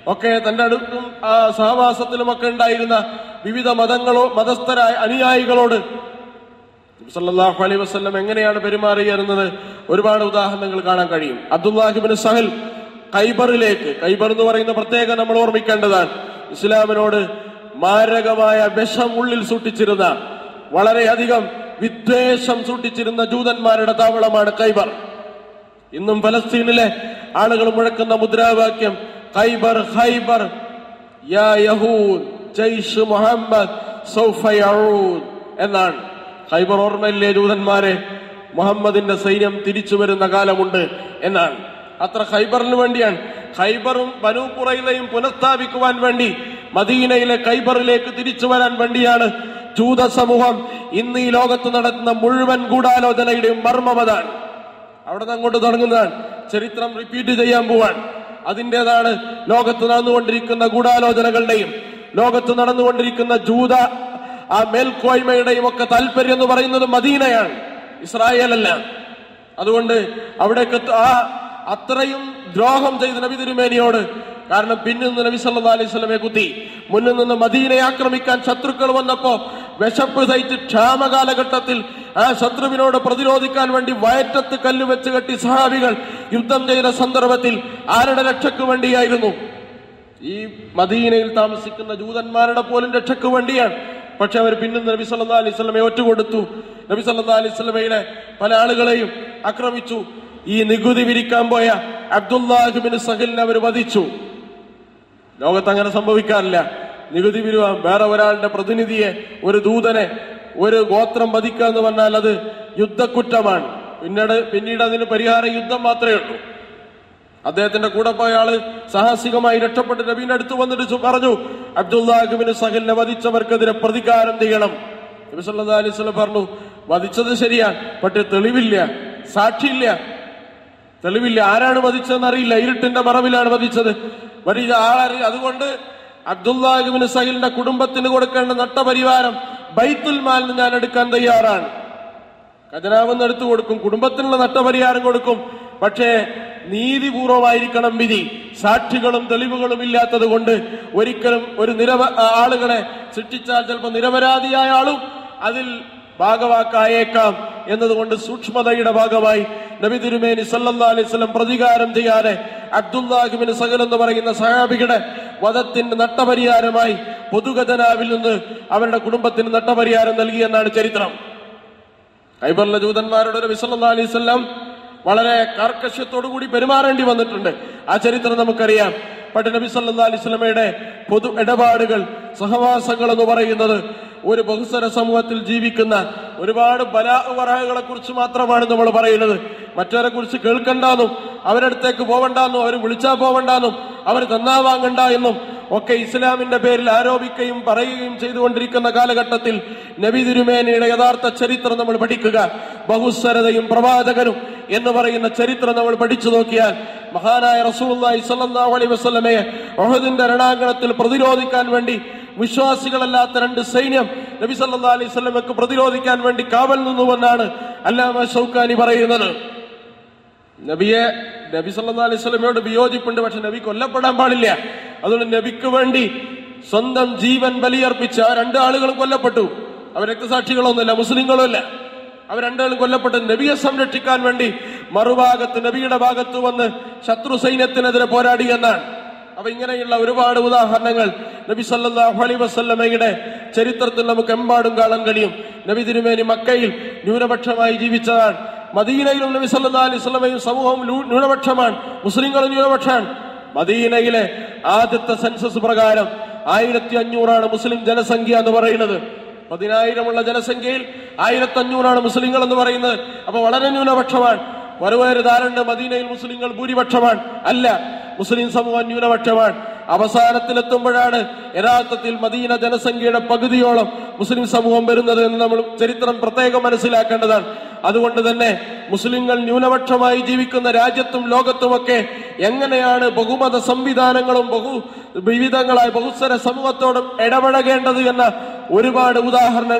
ഒക്കെ തന്റെ അടുത്തും ആ സഹവാസത്തിലുമൊക്കെ ഉണ്ടായിരുന്ന വിവിധ മതങ്ങളോ മതസ്ഥരായ അനുയായികളോട് സല്ലല്ലാഹു അലൈഹി വസല്ലം എങ്ങനെയാണ് പെരുമാറിയിരുന്നത് ഒരുപാട് ഉദാഹരണങ്ങൾ കാണാൻ കഴിയും അബ്ദുല്ലാഹിബിൻ സഹൽ കൈബറിലേക്ക് കൈബർ എന്ന് പറയുന്ന പ്രത്യേകം നമ്മൾ ഓർമ്മിക്കേണ്ടതാണ് ഇസ്ലാമിനോട് മാരകമായ വിഷം ഉള്ളിൽ സൂക്ഷിച്ചിരുന്ന വളരെയധികം വിദ്വേഷം സൂക്ഷിച്ചിരുന്ന ജൂതന്മാരുടെ താവളമാണ് കൈബർ ഇന്നും ഫലസ്തീനിലെ ആളുകൾ മുഴക്കുന്ന മുദ്രാവാക്യം ഖൈബർ ഖൈബർ യാ യഹൂദ് ജയ്ഷ് മുഹമ്മദ് സൗഫ യഊദ് എന്നാണ് ഖൈബർ ഓർമ്മയില്ലേ ജൂതന്മാരെ മുഹമ്മദിന്റെ സൈന്യം തിരിച്ചു വരുന്ന കാലമുണ്ട് എന്നാണ് അത്ര ഖൈബറിന് വേണ്ടിയാണ് ഖൈബറും ബനു കുറയിലെയും പുനഃസ്ഥാപിക്കുവാൻ വേണ്ടി മദീനയിലെ ഖൈബറിലേക്ക് തിരിച്ചു വരാൻ വേണ്ടിയാണ് ജൂത സമൂഹം ഇന്ന് ഈ ലോകത്ത് നടത്തുന്ന മുഴുവൻ ഗൂഢാലോചനയുടെയും മർമ്മമതാണ് അവിടെ നിന്ന് അങ്ങോട്ട് തുടങ്ങുന്നതാണ് ചരിത്രം റിപ്പീറ്റ് ചെയ്യാൻ പോവാൻ അതിൻ്റെതാണ് ലോകത്ത് നടന്നുകൊണ്ടിരിക്കുന്ന ഗൂഢാലോചനകളുടെയും ലോകത്ത് നടന്നുകൊണ്ടിരിക്കുന്ന ജൂത ആ മേൽക്കോയ്മയുടെയും ഒക്കെ താല്പര്യം എന്ന് പറയുന്നത് മദീനയാണ് ഇസ്രായേലല്ല അതുകൊണ്ട് അവിടേക്ക് എത്ത- ആ അത്രയും ദ്രോഹം ചെയ്ത നബി തിരുമേനിയോട് കാരണം പിന്നിൽ നിന്ന് നബി സല്ലാ അലൈഹി സ്വലമെ കുത്തി മുന്നിൽ നിന്ന് മദീനയെ ആക്രമിക്കാൻ ശത്രുക്കൾ വന്നപ്പോ വിശപ്പ് സഹിച്ച് ക്ഷാമ കാലഘട്ടത്തിൽ ആ ശത്രുവിനോട് പ്രതിരോധിക്കാൻ വേണ്ടി വയറ്റത്ത് കല്ല് വെച്ച് കെട്ടി സഹാബികൾ യുദ്ധം ചെയ്ത സന്ദർഭത്തിൽ ആരുടെ രക്ഷയ്ക്ക് വേണ്ടിയായിരുന്നു ഈ മദീനയിൽ താമസിക്കുന്ന ജൂതന്മാരുടെ പോലും രക്ഷയ്ക്ക് വേണ്ടിയാണ് പക്ഷെ അവർ പിന്നും നബി സല്ലാ അലൈഹി സ്വലമെ ഒറ്റുകൊടുത്തു നബി സല്ലാ അലൈഹി സ്വലമയുടെ പല ആളുകളെയും ആക്രമിച്ചു ഈ നികുതി വിരിക്കാൻ പോയ അബ്ദുല്ലാഹിബിൻ സഹലിനെ അവർ വധിച്ചു ലോകത്ത് അങ്ങനെ സംഭവിക്കാറില്ല നികുതി പിരിവാൻ വേറെ ഒരാളുടെ പ്രതിനിധിയെ ഒരു ദൂതനെ ഒരു ഗോത്രം വധിക്കുക എന്ന് പറഞ്ഞാൽ അത് യുദ്ധക്കുറ്റമാണ് പിന്നീട് പിന്നീട് അതിന് പരിഹാരം യുദ്ധം മാത്രമേ ഉള്ളൂ അദ്ദേഹത്തിന്റെ കൂടെ പോയ ആള് സാഹസികമായി രക്ഷപ്പെട്ട് നബീന്റെ അടുത്ത് വന്നിട്ട് ചു- പറഞ്ഞു അബ്ദുല്ലാഹിബിന് സഹലിനെ വധിച്ചവർക്കെതിരെ പ്രതികാരം ചെയ്യണം നബി സല്ലല്ലാഹു അലൈഹി വസല്ലം പറഞ്ഞു വധിച്ചത് ശരിയാണ് പക്ഷെ തെളിവില്ല സാക്ഷിയില്ല തെളിവില്ല ആരാണ് വധിച്ചതെന്ന് അറിയില്ല ഇരുട്ടിന്റെ മറവിലാണ് വധിച്ചത് വലിയ ആളറി അതുകൊണ്ട് അബ്ദുല്ലാഹിബിന് സഹിലിന്റെ കുടുംബത്തിന് കൊടുക്കേണ്ട നട്ടപരിവാരം ബൈത്തുൽ മാലിന് ഞാൻ എടുക്കാൻ തയ്യാറാണ് ഖജനാവെന്ന് എടുത്തു കൊടുക്കും കുടുംബത്തിനുള്ള നഷ്ടപരിഹാരം കൊടുക്കും പക്ഷേ നീതിപൂർവമായിരിക്കണം വിധി സാക്ഷികളും തെളിവുകളും ഇല്ലാത്തത് കൊണ്ട് ഒരിക്കലും ഒരു നിരവ ആളുകളെ ശിക്ഷിച്ചാൽ ചിലപ്പോൾ നിരപരാധിയായ ആളും അതിൽ ഭാഗവാക്കായേക്കാം എന്നതുകൊണ്ട് സൂക്ഷ്മതയുടെ ഭാഗമായി നബി തിരുമേനി സല്ലല്ലാഹു അലൈഹി വസല്ലം പ്രതികാരം ചെയ്യാതെ അബ്ദുല്ലാഹിബിന് സഹൽ എന്ന് പറയുന്ന സഹാബിയുടെ വധത്തിന് നട്ടപരിഹാരമായി പൊതുഖജനാവിൽ നിന്ന് അവരുടെ കുടുംബത്തിന് നട്ടപരിഹാരം നൽകിയെന്നാണ് ചരിത്രം ഖൈബറിലെ ജൂതന്മാരോട് നബി സല്ലല്ലാഹു അലൈഹി വസല്ലം വളരെ കാർക്കശ്യത്തോടു കൂടി പെരുമാറേണ്ടി വന്നിട്ടുണ്ട് ആ ചരിത്രം നമുക്കറിയാം പക്ഷെ നബി സല്ലല്ലാഹു അലൈഹി വസല്ലമയുടെ പൊതു ഇടപാടുകൾ സഹവാസങ്ങൾ എന്ന് പറയുന്നത് ഒരു ബഹുസ്വര സമൂഹത്തിൽ ജീവിക്കുന്ന ഒരുപാട് ബലാവറകളെ കുറിച്ച് മാത്രമാണ് നമ്മൾ പറയുന്നത് മറ്റവരെ കുറിച്ച് കേൾക്കണ്ടെന്നും അവരടുത്തേക്ക് പോവണ്ടെന്നും അവർ വിളിച്ചാൽ പോവണ്ടെന്നും അവർ തന്നാ വാങ്ങണ്ട എന്നും ഒക്കെ ഇസ്ലാമിന്റെ പേരിൽ ആരോപിക്കുകയും പറയുകയും ചെയ്തുകൊണ്ടിരിക്കുന്ന കാലഘട്ടത്തിൽ നബി തിരുമേനയുടെ യഥാർത്ഥ ചരിത്രം നമ്മൾ പഠിക്കുക ബഹുസ്വരതയും പ്രവാചകനും എന്ന് പറയുന്ന ചരിത്രം നമ്മൾ പഠിച്ചു നോക്കിയാൽ മഹാനായ റസൂലുള്ളാഹി സ്വല്ലല്ലാഹു അലൈഹി വസല്ലമയെ ഒഹദിന്റെ രണാങ്കണത്തിൽ പ്രതിരോധിക്കാൻ വേണ്ടി വിശ്വാസികളല്ലാത്ത രണ്ട് സൈന്യം നബി സല്ലല്ലാഹു അലൈഹി വസല്ലമക്ക് പ്രതിരോധിക്കാൻ വേണ്ടി കാവൽ നിന്നുവെന്നാണ് അല്ലാമ ഷൗക്കാനി പറയുന്നത് നബിയെ നബി സല്ലല്ലാഹു അലൈഹി വസല്ലമയോട് വിയോജിപ്പുണ്ട് പക്ഷെ നബി കൊല്ലപ്പെടാൻ പാടില്ല അതുകൊണ്ട് നബിക്ക് വേണ്ടി സ്വന്തം ജീവൻ ബലിയർപ്പിച്ച ആ രണ്ട് ആളുകളും കൊല്ലപ്പെട്ടു അവർ രക്തസാക്ഷികളൊന്നുമില്ല മുസ്ലിങ്ങളുമല്ല അവർ രണ്ടാളും കൊല്ലപ്പെട്ടു നബിയെ സംരക്ഷിക്കാൻ വേണ്ടി മറുഭാഗത്ത് നബിയുടെ ഭാഗത്ത് വന്ന് ശത്രു സൈന്യത്തിനെതിരെ പോരാടി എന്നാണ് അപ്പൊ ഇങ്ങനെയുള്ള ഒരുപാട് ഉദാഹരണങ്ങൾ നബി സല്ലല്ലാഹു അലൈഹി വസല്ലമയുടെ ചരിത്രത്തിൽ നമുക്ക് എമ്പാടും കാണാൻ കഴിയും നബി തിരുമേനി മക്കയിൽ ന്യൂനപക്ഷമായി ജീവിച്ചതാണ് മദീനയിലും നബി സല്ലല്ലാഹു അലൈഹി വസല്ലമയും സമൂഹവും ന്യൂ- ന്യൂനപക്ഷമാണ് മുസ്ലിങ്ങളും ന്യൂനപക്ഷമാണ് മദീനയിലെ ആദ്യത്തെ സെൻസസ് പ്രകാരം ആയിരത്തി അഞ്ഞൂറാണ് മുസ്ലിം ജനസംഖ്യ എന്ന് പറയുന്നത് പതിനായിരമുള്ള ജനസംഖ്യയിൽ ആയിരത്തി അഞ്ഞൂറാണ് മുസ്ലിങ്ങൾ എന്ന് പറയുന്നത് അപ്പൊ വളരെ ന്യൂനപക്ഷമാണ് ഒരുപാട് ധാരണ മദീനയിൽ മുസ്ലിങ്ങൾ ഭൂരിപക്ഷമാണ് അല്ല മുസ്ലിം സമൂഹം ന്യൂനപക്ഷമാണ് അവസാനത്തിലെത്തുമ്പോഴാണ് യഥാർത്ഥത്തിൽ മദീന ജനസംഖ്യയുടെ പകുതിയോളം മുസ്ലിം സമൂഹം വരുന്നത് എന്ന് നമ്മൾ ചരിത്രം പ്രത്യേകം മനസ്സിലാക്കേണ്ടതാണ് അതുകൊണ്ട് തന്നെ മുസ്ലിങ്ങൾ ന്യൂനപക്ഷമായി ജീവിക്കുന്ന രാജ്യത്തും ലോകത്തുമൊക്കെ എങ്ങനെയാണ് ബഹുമത സംവിധാനങ്ങളും ബഹു വിവിധങ്ങളായ ബഹുസ്വര സമൂഹത്തോടും ഇടപഴകേണ്ടത് എന്ന ഒരുപാട് ഉദാഹരണങ്ങൾ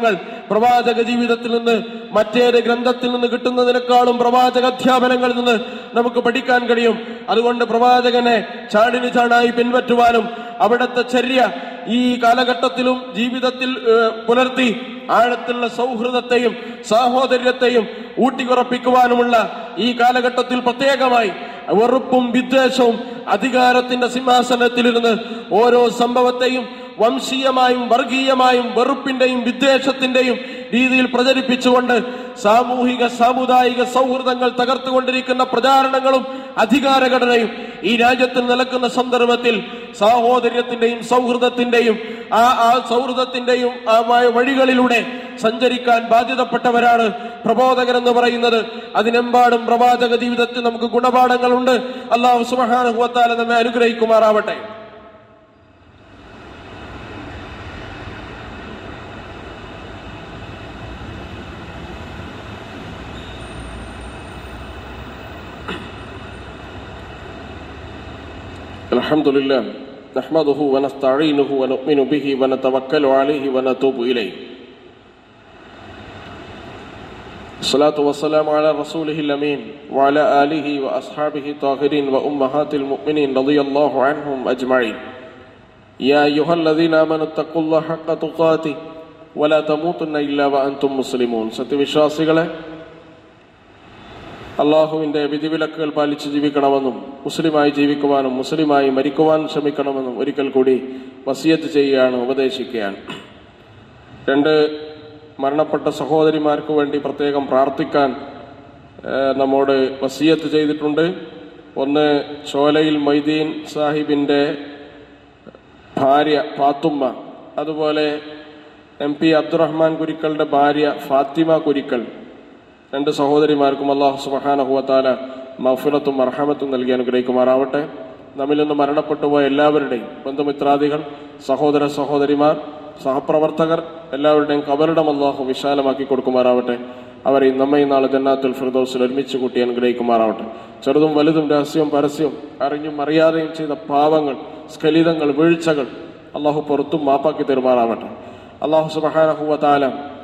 പ്രവാചക ജീവിതത്തിൽ നിന്ന് മറ്റേത് ഗ്രന്ഥത്തിൽ നിന്ന് കിട്ടുന്നതിനേക്കാളും പ്രവാചക അധ്യാപനങ്ങളിൽ നിന്ന് നമുക്ക് പഠിക്കാൻ കഴിയും അതുകൊണ്ട് പ്രവാചകനെ ചാടിന് ചാടായി പിൻപറ്റുവാനും അവിടുത്തെ ചര്യ ഈ കാലഘട്ടത്തിലും ജീവിതത്തിൽ ഏഹ്, പുലർത്തി ആഴത്തിലുള്ള സൗഹൃദത്തെയും സാഹോദര്യത്തെയും ഊട്ടിയുറപ്പിക്കുവാനുമുള്ള ഈ കാലഘട്ടത്തിൽ പ്രത്യേകമായി വെറുപ്പും വിദ്വേഷവും അധികാരത്തിന്റെ സിംഹാസനത്തിലിരുന്ന് ഓരോ സംഭവത്തെയും വംശീയമായും വർഗീയമായും വെറുപ്പിന്റെയും വിദ്വേഷത്തിന്റെയും രീതിയിൽ പ്രചരിപ്പിച്ചുകൊണ്ട് സാമൂഹിക സാമുദായിക സൗഹൃദങ്ങൾ തകർത്തുകൊണ്ടിരിക്കുന്ന പ്രചാരണങ്ങളും അധികാരഘടനയും ഈ രാജ്യത്തിൽ നിലക്കുന്ന സന്ദർഭത്തിൽ സാഹോദര്യത്തിന്റെയും സൗഹൃദത്തിന്റെയും ആ ആ സൗഹൃദത്തിന്റെയും ആ വ- വഴികളിലൂടെ സഞ്ചരിക്കാൻ ബാധ്യതപ്പെട്ടവരാണ് പ്രബോധകരെന്ന് പറയുന്നത് അതിനെമ്പാടും പ്രവാചക ജീവിതത്തിൽ നമുക്ക് ഗുണപാഠങ്ങളുണ്ട് അള്ളാഹു സുബഹാനുഭവത്താല നമ്മെ അനുഗ്രഹിക്കുമാറാവട്ടെ الحمد لله نحمده ونستعينه ونؤمن به ونتوكل عليه ونتوب إليه الصلاة والسلام على رسوله الأمين وعلى آله وأصحابه الطاهرين وأمهات المؤمنين رضي الله عنهم أجمعين يا أيها الذين آمنوا اتقوا الله حق تقاته ولا تموتن إلا وأنتم مسلمون സത്യവിശ്വാസികളെ അള്ളാഹുവിന്റെ വിധിവിലക്കുകൾ പാലിച്ച് ജീവിക്കണമെന്നും മുസ്ലിമായി ജീവിക്കുവാനും മുസ്ലിമായി മരിക്കുവാനും ശ്രമിക്കണമെന്നും ഒരിക്കൽ കൂടി വസിയത്ത് ചെയ്യുകയാണ് ഉപദേശിക്കുകയാണ് രണ്ട് മരണപ്പെട്ട സഹോദരിമാർക്ക് വേണ്ടി പ്രത്യേകം പ്രാർത്ഥിക്കാൻ ഏഹ്, നമ്മോട് വസിയത്ത് ചെയ്തിട്ടുണ്ട് ഒന്ന് ചോലയിൽ മൊയ്തീൻ സാഹിബിന്റെ ഭാര്യ ഫാത്തുമ്മ അതുപോലെ എം പി അബ്ദുറഹ്മാൻ കുരിക്കളുടെ ഭാര്യ ഫാത്തിമ കുരിക്കൾ രണ്ട് സഹോദരിമാർക്കും അള്ളാഹു സുബഹാനഹുവത്താല മഫിറത്തും അർഹമത്തും നൽകി അനുഗ്രഹിക്കുമാറാവട്ടെ നമ്മിൽ നിന്ന് മരണപ്പെട്ടുപോയ എല്ലാവരുടെയും ബന്ധുമിത്രാദികൾ സഹോദര സഹോദരിമാർ സഹപ്രവർത്തകർ എല്ലാവരുടെയും കബറിടം അള്ളാഹു വിശാലമാക്കി കൊടുക്കുമാറാവട്ടെ അവരെ നമ്മയും നാളെ ജന്നാത്തുൽ ഫിർദൗസിൽ ഒരുമിച്ച് കൂട്ടി അനുഗ്രഹിക്കുമാറാവട്ടെ ചെറുതും വലുതും രഹസ്യവും പരസ്യവും അറിഞ്ഞും അറിയാതെയും ചെയ്ത പാവങ്ങൾ സ്ഖലിതങ്ങൾ വീഴ്ചകൾ അള്ളാഹു പുറത്തും മാപ്പാക്കി തരുമാറാവട്ടെ അള്ളാഹു സുബഹാനഹുവത്താല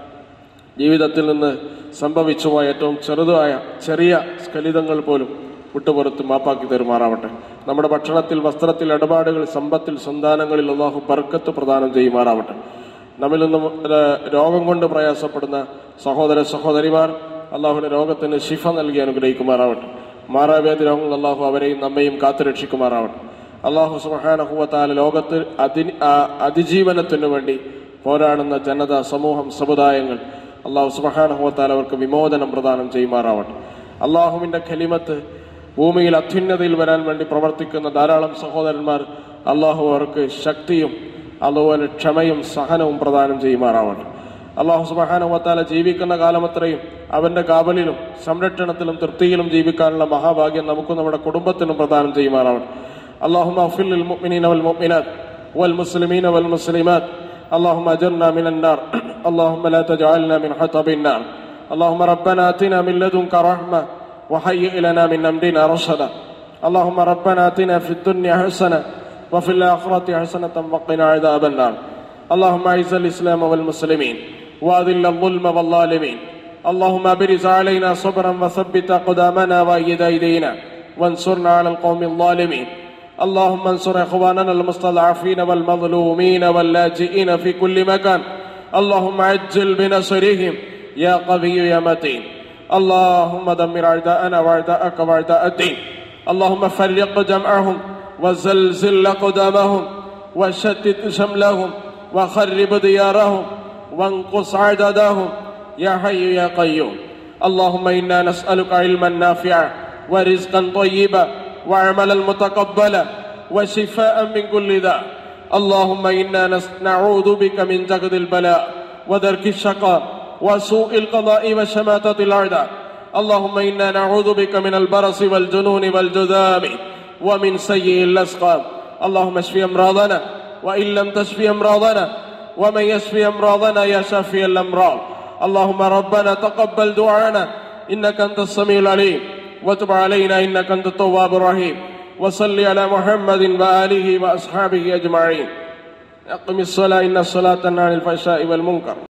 ജീവിതത്തിൽ നിന്ന് സംഭവിച്ചുപോയ ഏറ്റവും ചെറുതായ ചെറിയ സ്ഖലിതങ്ങൾ പോലും വിട്ടുപുറത്ത് മാപ്പാക്കി തരുമാറാവട്ടെ നമ്മുടെ ഭക്ഷണത്തിൽ വസ്ത്രത്തിൽ ഇടപാടുകൾ സമ്പത്തിൽ സന്താനങ്ങളിൽ അള്ളാഹു ബർക്കത്ത് പ്രദാനം ചെയ്യുമാറാവട്ടെ നമ്മിൽ നിന്നും ഏഹ്, രോഗം കൊണ്ട് പ്രയാസപ്പെടുന്ന സഹോദര സഹോദരിമാർ അള്ളാഹുവിന്റെ രോഗത്തിന് ശിഫ നൽകി അനുഗ്രഹിക്കുമാറാവട്ടെ മാറാവ്യാധി രോഗങ്ങൾ അള്ളാഹു അവരെയും നമ്മയും കാത്തുരക്ഷിക്കുമാറാവട്ടെ അള്ളാഹു സുബഹാനഹുവത്താല ലോകത്ത് അതി ആ അതിജീവനത്തിനു വേണ്ടി പോരാടുന്ന ജനത സമൂഹം സമുദായങ്ങൾ അള്ളാഹു സുബഹാനഹുവത്താല അവർക്ക് വിമോചനം പ്രദാനം ചെയ്യുമാറാവട്ടെ അള്ളാഹുവിന്റെ ഖലിമത്ത് ഭൂമിയിൽ അത്യുന്നതയിൽ വരാൻ വേണ്ടി പ്രവർത്തിക്കുന്ന ധാരാളം സഹോദരന്മാർ അള്ളാഹു അവർക്ക് ശക്തിയും അതുപോലെ ക്ഷമയും സഹനവും പ്രദാനം ചെയ്യുമാറാവട്ടെ അള്ളാഹു സുബഹാനുവത്താല ജീവിക്കുന്ന കാലമത്രയും അവന്റെ കാവലിലും സംരക്ഷണത്തിലും തൃപ്തിയിലും ജീവിക്കാനുള്ള മഹാഭാഗ്യം നമുക്കും നമ്മുടെ കുടുംബത്തിനും പ്രദാനം ചെയ്യുമാറാവട്ടെ اللهم اغفر للمؤمنين والمؤمنات والمسلمين والمسلمات اللهم اجرنا من النار اللهم لا تجعلنا من حطب النار اللهم ربنا اتنا من لدنك رحمه وهيئ لنا من امرنا رشدا اللهم ربنا اتنا في الدنيا حسنه وفي الاخره حسنه وقنا عذاب النار اللهم اعز الاسلام والمسلمين واذل الظلم والظالمين اللهم ابرز علينا صبرا وثبت اقدامنا وايد ايدينا وانصرنا على القوم الظالمين اللهم انصر اخواننا المستضعفين والمظلومين واللاجئين في كل مكان اللهم عجل بنصرهم يا قوي يا متين اللهم دمر اعداءنا واعداءك واعداء الدين اللهم فرق جمعهم وزلزل اقدامهم وشتت شملهم وخرب ديارهم وانقص عددهم يا حي يا قيوم اللهم انا نسالك علما نافعا ورزقا طيبا وعملا متقبلا وشفاء من كل داء اللهم انا نس- نعوذ بك من جهد البلاء ودرك الشقاء وسوء القضاء وشماتة الاعداء اللهم انا نعوذ بك من البرص والجنون والجذام ومن سيء الاسقام اللهم اشف امراضنا وان لم تشف امراضنا ومن يشفي امراضنا يا شافي الامراض اللهم ربنا تقبل دعانا انك انت السميع العليم وتب علينا انك انت التواب الرحيم وصل على محمد واله واصحابه اجمعين اقم الصلاه ان الصلاه تنهى عن الفحشاء والمنكر